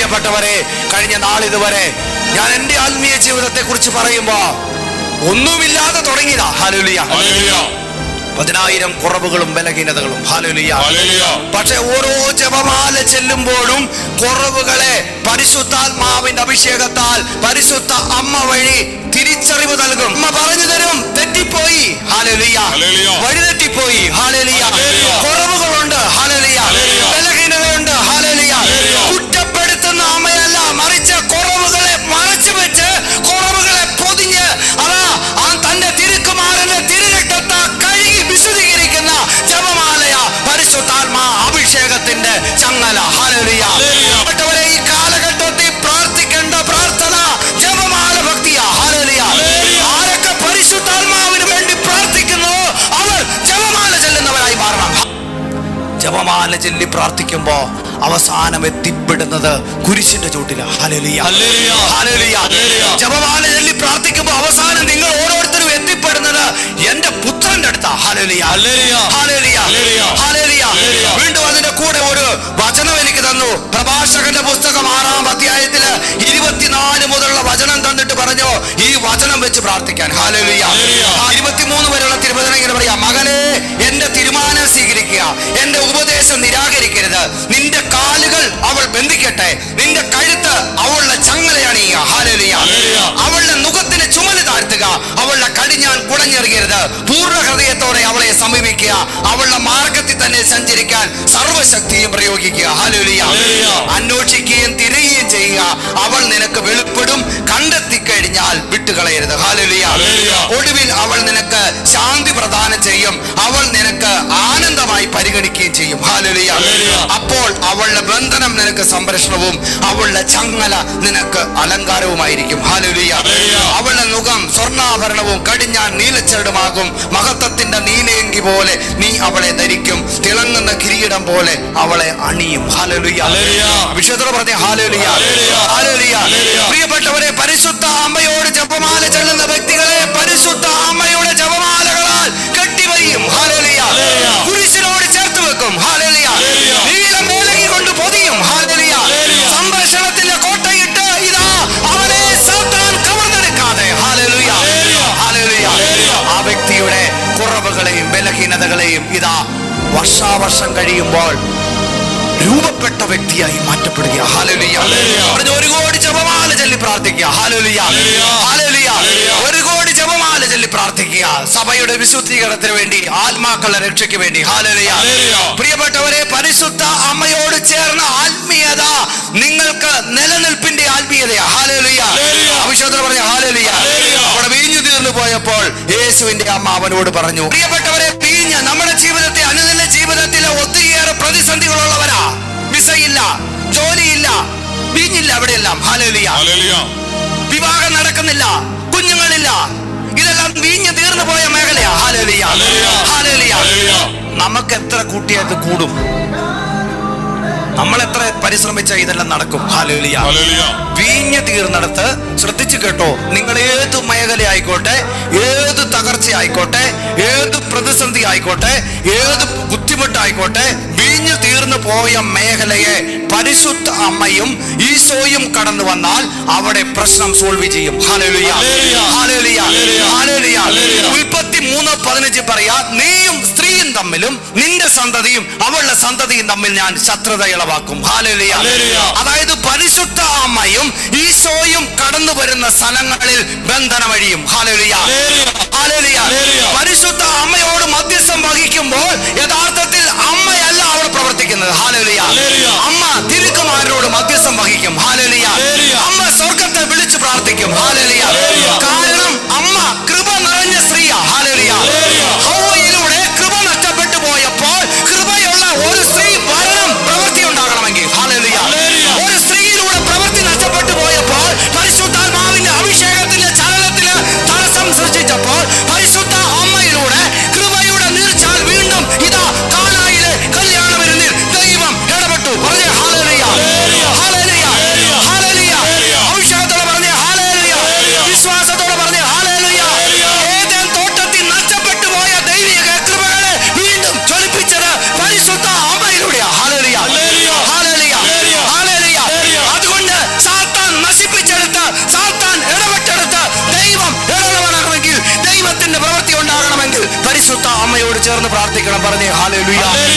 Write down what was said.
പ്രിയപ്പെട്ടവരെ കഴിഞ്ഞ നാളിതുവരെ ഞാൻ എൻ്റെ ആത്മീയ ജീവിതത്തെ കുറിച്ച് പറയുമ്പോ ഒന്നുമില്ലാതെ തുടങ്ങിയതാ ഹാലുലിയ ഹല്ലേലൂയ പതിനായിരം കുറവുകളും ബലഹീനതകളും ഹാലുലിയ ഹല്ലേലൂയ പക്ഷെ ഓരോ ജപമാല ചെല്ലുമ്പോഴും കുറവുകളെ പരിശുദ്ധാത്മാവിന്റെ അഭിഷേകത്താൽ പരിശുദ്ധ അമ്മ വഴി തിരിച്ചറിവ് നൽകും അമ്മ പറഞ്ഞു തരും തെറ്റിപ്പോയി ഹാലലിയ ഹല്ലേലൂയ. വഴി തെറ്റിപ്പോയി ഹാലലിയ ഹല്ലേലൂയ. കുറവുകളുണ്ട് ഹാലലിയ ഹല്ലേലൂയ. ബലഹീനതയുണ്ട് ഹാലലിയ ഹല്ലേലൂയ. കുറ്റപ്പെടുത്തുന്ന അമ്മയല്ല മറിച്ച് കുറവുകളെ മറച്ചു വെച്ച് കുറവുകളെ പൊതിഞ്ഞ് അതാ ആ തന്റെ തിരുക്കുമാരന്റെ തിരുരക്തത്തെ കഴുകി വിശുദ്ധീകരിക്കുന്ന ജപമാലയ പരിശുദ്ധാത്മാ അഭിഷേകത്തിന്റെ ചങ്ങല ഹാലലിയ ഹല്ലേലൂയ. പ്രിയപ്പെട്ടവരെ, ഈ കാലഘട്ടത്തിൽ പ്രാർത്ഥിക്കേണ്ട പ്രാർത്ഥന ജപമാല ഭക്തിയാ ഹാലലിയ ഹല്ലേലൂയ. ആരൊക്കെ പരിശുദ്ധാത്മാവിന് വേണ്ടി പ്രാർത്ഥിക്കുന്നു അവർ ജപമാല ചെല്ലുന്നവരായി മാറണം ജപമാല ചൊല്ലി പ്രാർത്ഥിക്കുമ്പോ അവസാനം എത്തിപ്പെടുന്നത് കുരിശിന്റെ ചോട്ടില ഹല്ലേലൂയ ഹല്ലേലൂയ. ഹല്ലേലൂയ. ഹല്ലേലൂയ. ജപമാല ചൊല്ലി പ്രാർത്ഥിക്കുമ്പോ അവസാനം നിങ്ങൾ ഓരോരുത്തരും എത്തിപ്പെടുന്നത് എന്റെ പുത്രന്റെ അടുത്താ hallelujah hallelujah. Hallelujah. Hallelujah. Hallelujah. Hallelujah. വീണ്ടും അതിന്റെ കൂടെ ഒരു വചനം എനിക്ക് തന്നു പ്രഭാഷകന്റെ പുസ്തകം ആറാം അധ്യായത്തില് ഇരുപത്തിനാല് മുതലുള്ള വചനം തന്നിട്ട് പറഞ്ഞു ഈ വചനം വെച്ച് പ്രാർത്ഥിക്കാൻ ഹാലലുയ ഹല്ലേലൂയ. ഇരുപത്തിമൂന്ന് വരെയുള്ള തിരുവചനം ഇങ്ങനെ പറയാം മകനെ എന്റെ തീരുമാനം സ്വീകരിക്കുക എന്റെ ഉപദേശം നിരാകരിക്കരുത് നിന്റെ കാലുകൾ അവൾ ബന്ധിക്കട്ടെ നിന്റെ കഴുത്ത് അവളുടെ ചങ്ങലയണിയുക ഹാലലുയ ഹല്ലേലൂയ. അവളുടെ മുഖത്തിന് ചുമല് താഴ്ത്തുക അവളുടെ കടിഞ്ഞാൻ കുടഞ്ഞെറിയരുത് പൂർണ്ണ ഹൃദയത്തോടെ അവളെ സമീപിക്കുക അവളുടെ മാർഗത്തിൽ തന്നെ സഞ്ചരിക്കാൻ സർവശക്തിയും പ്രയോഗിക്കുക ഹാലലുയ ഹല്ലേലൂയ. അന്വേഷിക്കുകയും തിരയുകയും ചെയ്യുക അവൾ നിനക്ക് വെളിപ്പെടും കണ്ടെത്തി കഴിഞ്ഞാൽ വിട്ടുകളയരുത് ഹാലലുയ ഹല്ലേലൂയ. ഒടുവിൽ അവൾ നിനക്ക് ശാന്തി പ്രദാനം ചെയ്യും അവൾ നിനക്ക് ആനന്ദമായി പരിഗണിക്കുകയും ചെയ്യും ഹാലലുയ ഹല്ലേലൂയ. അപ്പോൾ അവളുടെ ബന്ധനം നിനക്ക് സംരക്ഷണവും അവളുടെ ചങ്ങല നിനക്ക് അലങ്കാരവുമായിരിക്കും ഹാലലുയ ഹല്ലേലൂയ. അവളുടെ മുഖം സ്വർണ്ണാഭരണവും കടിഞ്ഞാൻ നീലച്ചെടുമാകും മഹത്വത്തിന്റെ നീലയെങ്കി പോലെ നീ അവളെ ധരിക്കും തിളങ്ങുന്ന കിരീടം പോലെ അവളെ അണിയും ഹാലലുയ ഹല്ലേലൂയ. വിശുദ്ധ പറഞ്ഞ ഹാലലുയ ഹല്ലേലൂയ. Hallelujah hallelujah. പ്രിയപ്പെട്ടവരെ പരിശുദ്ധ അമ്മയോട് ജപമാല ചെല്ലുന്ന വ്യക്തികളെ പരിശുദ്ധ അമ്മയുടെ ജപമാലകളാൽ കെട്ടിവരിയും ഹാലലിയ ഹല്ലേലൂയ. കുരിശിനോട് ചേർത്ത് വെക്കും ഹാലലിയ ഹല്ലേലൂയ. നീലം മേലകി കൊണ്ട് പൊതിയും ഹാലലിയ ഹല്ലേലൂയ. സംരക്ഷണത്തിന്റെ കോട്ടയിട്ട് ഇതാ അവനെ സാത്താൻ കവർന്നെടുക്കാതെ ഹാലലിയ ഹല്ലേലൂയ. ഹാലലിയ ഹല്ലേലൂയ. ആ വ്യക്തിയുടെ കുറവുകളെയും ബലഹീനതകളെയും ഇതാ വർഷാവർഷം കഴിയുമ്പോൾ രൂപപ്പെട്ട വ്യക്തിയായി മാറ്റപ്പെടുക ഹാലലിയ ഹല്ലേലൂയ. പറഞ്ഞ ഒരു കോടി ജപമാല ചൊല്ലി പ്രാർത്ഥിക്കുക ഹാലലിയ ഹല്ലേലൂയ. ഹാലലിയ ഹല്ലേലൂയ. ഒരു കോടി ജപമാല ചൊല്ലി പ്രാർത്ഥിക്കുക സഭയുടെ വിശുദ്ധീകരണത്തിന് വേണ്ടി ആത്മാക്കളുടെ രക്ഷയ്ക്ക് വേണ്ടി ഹാലലിയ ഹല്ലേലൂയ. പ്രിയപ്പെട്ടവരെ പരിശുദ്ധ അമ്മയോട് ചേർന്ന ആത്മീയത നിങ്ങൾക്ക് നിലനിൽപ്പിന്റെ ആത്മീയതയാ ഹാലലിയ ഹല്ലേലൂയ. അവിശ്വാസം പറഞ്ഞ ഹാലലിയ ഹല്ലേലൂയ. അവിടെ വീഞ്ഞു തീർന്നു പോയപ്പോൾ യേശുവിന്റെ അമ്മ അവനോട് പറഞ്ഞു പ്രിയപ്പെട്ടവരെ വീഞ്ഞ് നമ്മുടെ ജീവിതത്തെ അനുദിന ജീവിതത്തിലെ ഒത്തിരിയേറെ പ്രതിസന്ധികളുള്ളവരാ വിസയില്ല ജോലിയില്ല വീഞ്ഞില്ല അവിടെയെല്ലാം ഹാലലിയ ഹല്ലേലൂയ വിവാഹം നടക്കുന്നില്ല കുഞ്ഞുങ്ങളില്ല ഇതെല്ലാം വീഞ്ഞ് തീർന്നു പോയ മേഖലയാ ഹാലലിയ ഹല്ലേലൂയ. ഹാലലിയ ഹല്ലേലൂയ നമുക്ക് എത്ര കൂട്ടിയത് കൂടും നമ്മൾ എത്ര പരിശ്രമിച്ച ഇതെല്ലാം നടക്കും ഹാലലിയ ഹല്ലേലൂയ വീഞ്ഞ് തീർന്നിടത്ത് ശ്രദ്ധിച്ചു കേട്ടോ നിങ്ങൾ ഏത് മേഖല ആയിക്കോട്ടെ ഏത് തകർച്ച ആയിക്കോട്ടെ ഏത് പ്രതിസന്ധി ആയിക്കോട്ടെ ഏത് ബുദ്ധിമുട്ടായിക്കോട്ടെ വീഞ്ഞ് തീർന്നു പോയ മേഖലയെ പരിശുദ്ധ അമ്മയും ഈശോയും കടന്നു വന്നാൽ അവിടെ പ്രശ്നം സോൾവ് ചെയ്യും hallelujah hallelujah. Hallelujah hallelujah. Hallelujah hallelujah. ഉൽപ്പത്തി മൂന്ന് പതിനഞ്ച് പറയാ നീയും സ്ത്രീയും തമ്മിലും നിന്റെ സന്തതിയും അവളുടെ സന്തതിയും തമ്മിൽ ഞാൻ ശത്രുത ഇളവാക്കും ഹാലലുയ ഹല്ലേലൂയ. അതായത് പരിശുദ്ധ അമ്മയും ഈശോയും കടന്നു വരുന്ന സ്ഥലങ്ങളിൽ ബന്ധനമഴിയും ഹാലലുയ ഹല്ലേലൂയ. Hallelujah hallelujah. പരിശുദ്ധ അമ്മയോട് മധ്യസ്ഥം വഹിക്കുമ്പോൾ യഥാർത്ഥത്തിൽ അമ്മയല്ല അവിടെ പ്രവർത്തിക്കുന്നത് ഹാലലുയ ഹല്ലേലൂയ. അമ്മ തിരുക്കുമാരനോട് മധ്യസ്ഥം വഹിക്കും ഹാലലുയ ഹല്ലേലൂയ. അമ്മ സ്വർഗത്തെ വിളിച്ചു പ്രാർത്ഥിക്കും ഹാലലുയ ഹല്ലേലൂയ. കാരണം അമ്മ കൃപ നിറഞ്ഞ സ്ത്രീയാ ഹാലലുയ ഹല്ലേലൂയ. ഹൗവയിലൂടെ കൃപ നഷ്ടപ്പെട്ടു പോയപ്പോൾ കൃപയുള്ള ഒരു സ്ത്രീ വരണം പ്രവൃത്തി ഉണ്ടാകണമെങ്കിൽ ഹാലലുയ ഹല്ലേലൂയ. ഒരു സ്ത്രീയിലൂടെ പ്രവൃത്തി നഷ്ടപ്പെട്ടു പോയപ്പോൾ പരിശുദ്ധാത്മാവിന്റെ അഭിഷേകത്തിന്റെ ചലനത്തിന് തടസ്സം സൃഷ്ടിച്ചപ്പോൾ പരിശുദ്ധ അമ്മയിലൂടെ കൃപയുടെ നീർച്ചാൽ വീണ്ടും ഇതാ കാനായിലെ കല്യാണ വിരുന്നിൽ ദൈവം ഇടപെട്ടു പറഞ്ഞേ പ്രാർത്ഥിക്കണം പറഞ്ഞേ ഹാലേ